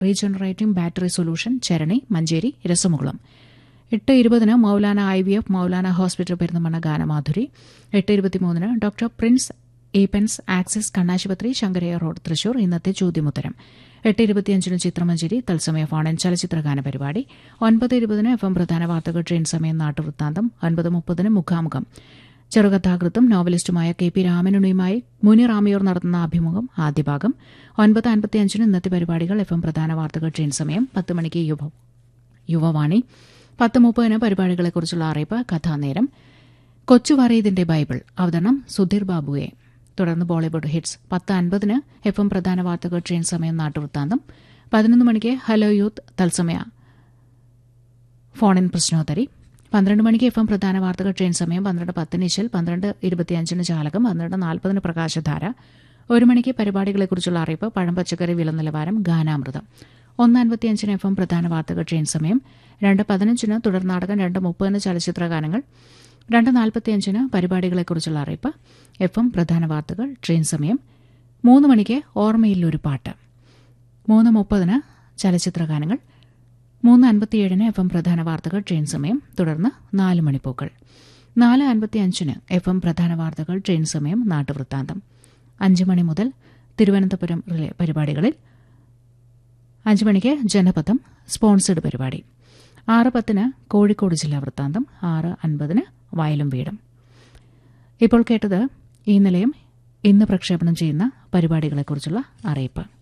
regenerating battery solution ചരണി മഞ്ചേരി രസമുകുളം എട്ട് ഇരുപതിന് Moulana I V F Moulana hospital Perinthalmanna ഗാനമാധുരി എട്ട് ഇരുപത്തിമൂന്നിന് ഡോക്ടർ പ്രിൻസ് ഈപ്പൻസ് ആക്സിസ് കണ്ണാശുപത്രി ശങ്കരയ്യ റോഡ് തൃശൂർ ഇന്നത്തെ ചോദ്യമുത്തരം എട്ട് ഇരുപത്തിയഞ്ചിന് ചിത്രമഞ്ചേരി തത്സമയ ഫോണൻ ചലച്ചിത്രഗാന പരിപാടി ഒൻപത് ഇരുപതിന് എഫ് എം പ്രധാന വാർത്തകൾ ട്രെയിൻ സമയം നാട്ടുവൃത്താന്തം ഒൻപത് മുപ്പതിന് മുഖാമുഖം ചെറുകഥാകൃത്തും നോവലിസ്റ്റുമായ കെ പി രാമനുണിയുമായി മുനി റാമിയോർ നടത്തുന്ന അഭിമുഖം ആദ്യ ഭാഗം ഒൻപത് അൻപത്തിയഞ്ചിന് ഇന്നത്തെ പരിപാടികൾ എഫ് എം പ്രധാന വാർത്തകൾ ട്രെയിൻ സമയം പത്ത് മണിക്ക് യുവ യുവവാണി പത്ത് മുപ്പതിന് പരിപാടികളെക്കുറിച്ചുള്ള അറിയിപ്പ് കഥാനേരം കൊച്ചു വറീതിന്റെ ബൈബിൾ അവതരണം സുധീർ ബാബുയെ തുടർന്ന് ബോളിവുഡ് ഹിറ്റ്സ് പത്ത് അൻപതിന് എഫ് എം പ്രധാന വാർത്തകൾ ട്രെയിൻ സമയം നാട്ടുവൃത്താന്തം പതിനൊന്ന് മണിക്ക് ഹലോ യൂത്ത് തത്സമയ ഫോണിൻ പ്രശ്നോത്തരി പന്ത്രണ്ട് മണിക്ക് എഫ് എം പ്രധാന വാർത്തകൾ ട്രെയിൻ സമയം പന്ത്രണ്ട് പത്തിന് ഇശൽ പന്ത്രണ്ട് ഇരുപത്തിയഞ്ചിന് ചാലകം പന്ത്രണ്ട് നാൽപ്പതിന് പ്രകാശധാര ഒരു മണിക്ക് പരിപാടികളെക്കുറിച്ചുള്ള അറിയിപ്പ് പഴം പച്ചക്കറി വില നിലവാരം ഗാനാമൃതം ഒന്ന് അൻപത്തിയഞ്ചിന് എഫ് എം പ്രധാന വാർത്തകൾ ട്രെയിൻ സമയം രണ്ട് പതിനഞ്ചിന് തുടർനാടകം രണ്ട് മുപ്പതിന് ചലച്ചിത്ര ഗാനങ്ങൾ രണ്ട് നാൽപ്പത്തിയഞ്ചിന് പരിപാടികളെക്കുറിച്ചുള്ള അറിയിപ്പ് എഫ് എം പ്രധാന വാർത്തകൾ ട്രെയിൻ സമയം മൂന്ന് മണിക്ക് ഓർമ്മയിൽ ഒരു പാട്ട് മൂന്ന് മുപ്പതിന് ചലച്ചിത്ര ഗാനങ്ങൾ മൂന്ന് അൻപത്തിയേഴിന് എഫ് എം പ്രധാന വാർത്തകൾ ട്രെയിൻ സമയം തുടർന്ന് നാല് മണിപ്പൂക്കൾ നാല് അൻപത്തിയഞ്ചിന് എഫ് എം പ്രധാന വാർത്തകൾ ട്രെയിൻ സമയം നാട്ടുവൃത്താന്തം അഞ്ച് മണി മുതൽ തിരുവനന്തപുരം റിലേ പരിപാടികളിൽ അഞ്ച് മണിക്ക് ജനപഥം സ്പോൺസേഡ് പരിപാടി ആറ് പത്തിന് കോഴിക്കോട് ജില്ലാ വൃത്താന്തം ആറ് അൻപതിന് വയലും വീടും ഇപ്പോൾ കേട്ടത് ഈ നിലയം ഇന്ന് പ്രക്ഷേപണം ചെയ്യുന്ന പരിപാടികളെക്കുറിച്ചുള്ള അറിയിപ്പ്